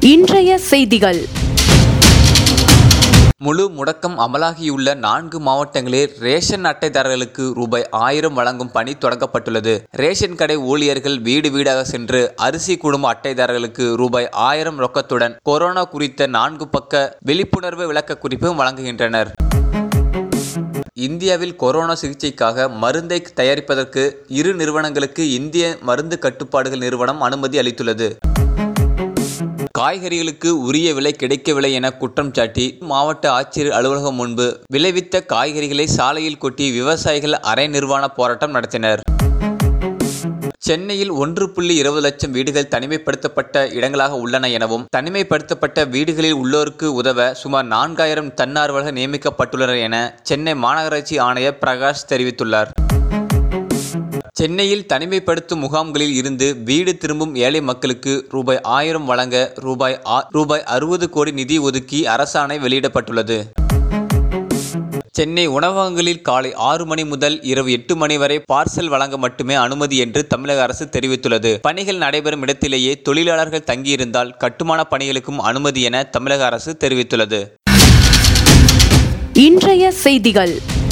இன்றைய செய்திகள் முழு முடக்கம் அமலாகியுள்ள நான்கு மாவட்டங்களில் ரேஷன் அட்டைதாரர்களுக்கு ரூபாய் ஆயிரம் வழங்கும் பணி தொடங்கப்பட்டுள்ளது ரேஷன் கடை ஊழியர்கள் வீடு வீடாக சென்று அரிசி குடும்ப அட்டைதாரர்களுக்கு ரூபாய் ஆயிரம் ரொக்கத்துடன் கொரோனா குறித்த நான்கு பக்க விழிப்புணர்வு விளக்க குறிப்பு வழங்குகின்றனர் இந்தியாவில் கொரோனா சிகிச்சைக்காக மருந்தை தயாரிப்பதற்கு இரு நிறுவனங்களுக்கு இந்திய மருந்து கட்டுப்பாடுகள் நிறுவனம் அனுமதி அளித்துள்ளது காய்கறிகளுக்கு உரிய விலை கிடைக்கவில்லை என குற்றம் சாட்டி மாவட்ட ஆட்சியர் அலுவலகம் முன்பு விளைவித்த காய்கறிகளை சாலையில் கொட்டி விவசாயிகள் அரை நிர்வாண போராட்டம் நடத்தினர் சென்னையில் ஒன்று புள்ளி இருபது லட்சம் வீடுகள் தனிமைப்படுத்தப்பட்ட இடங்களாக உள்ளன எனவும் தனிமைப்படுத்தப்பட்ட வீடுகளில் உள்ளோருக்கு உதவ சுமார் நான்காயிரம் தன்னார்வலர்கள் நியமிக்கப்பட்டுள்ளனர் என சென்னை மாநகராட்சி ஆணையர் பிரகாஷ் தெரிவித்துள்ளார் சென்னையில் தனிமைப்படுத்தும் முகாம்களில் இருந்து வீடு திரும்பும் ஏழை மக்களுக்கு ரூபாய் ஆயிரம் வழங்க ரூபாய் ஆ- ரூபாய் அறுபது கோடி நிதி ஒதுக்கி அரசாணை வெளியிடப்பட்டுள்ளது சென்னை உணவகங்களில் காலை ஆறு மணி முதல் இரவு எட்டு மணி வரை பார்சல் வழங்க மட்டுமே அனுமதி என்று தமிழக அரசு தெரிவித்துள்ளது பணிகள் நடைபெறும் இடத்திலேயே தொழிலாளர்கள் தங்கியிருந்தால் கட்டுமான பணிகளுக்கும் அனுமதி என தமிழக அரசு தெரிவித்துள்ளது இன்றைய செய்திகள்